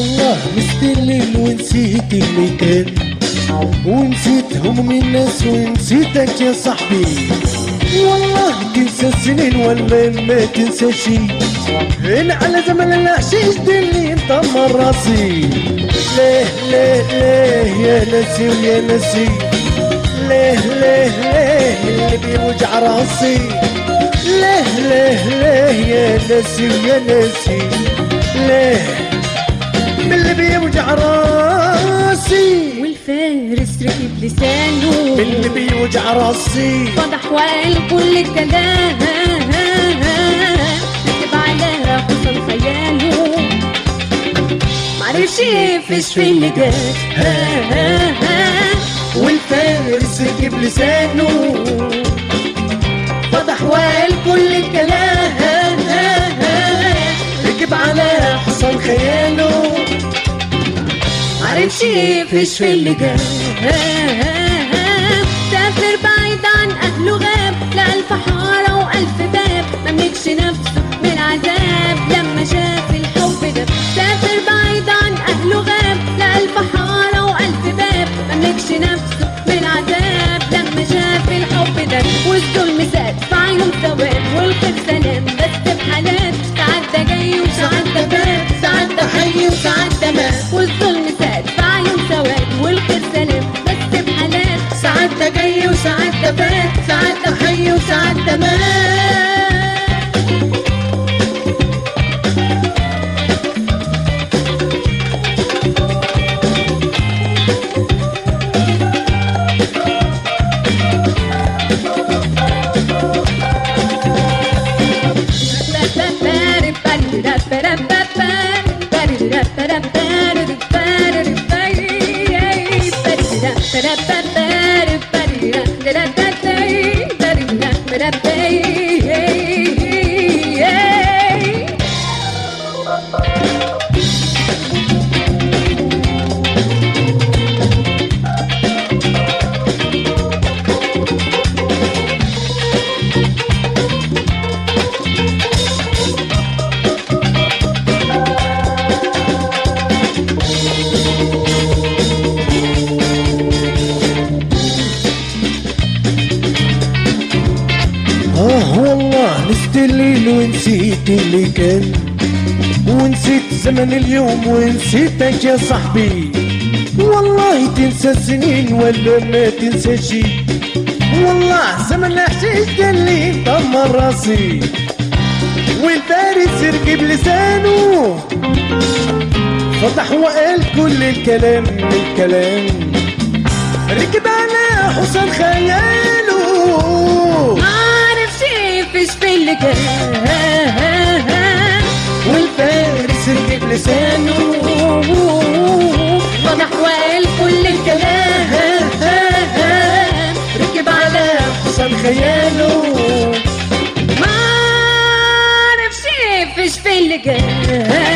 والله مستلل ونسيت المكان ونسيت هموم الناس ونسيتك يا صاحبي والله تنسى السنين ولا ما تنسى شي هنا على زمن الحشيش دلي انطمر راسي ليه ليه ليه يا ناسي ويا ناسي ليه ليه ليه اللي بيوجع راسي ليه ليه ليه يا ناسي ويا ناسي ليه من اللي بيوجع راسي والفارس ركب لسانه من اللي بيوجع راسي فضح وقال كل الكلام كتب على حسن خياله معرفش يقفش في اللي جاب والفارس ركب لسانه فضح وقال كل الكلام ركب على حصان خياله معرفش يقفش في اللي جاب سافر بعيد عن اهله غاب لألف حارة وألف باب مملكش نفسه من العذاب لما شاف الحب ده سافر بعيد عن اهله غاب لألف حارة وألف باب مملكش نفسه من العذاب لما شاف الحب ده والظلم زاد في عينهم ثواب والخير سلام بس بحالات ساعات ده جاي وساعات ده فات ساعات ده حي وساعات ده مات والظلم زاد في عينهم ثواب والخير سلام بس بحالات ساعات ده جاي وساعات ده فات ساعات ده حي وساعات ده مات آه والله نسيت الليل ونسيت اللي كان ونسيت زمن اليوم ونسيتك يا صاحبي والله تنسى السنين ولا ما تنسى شي والله زمن الحشيش ده اللي دمر راسي والفارس ركب لسانه فتح وقال كل الكلام الكلام ركب على حسن خياله معرفش يقفش في اللي جاب والفارس ركب لسانه فضح وقال كل الكلام ركب على حصان خياله معرفش يقفش في اللي جاب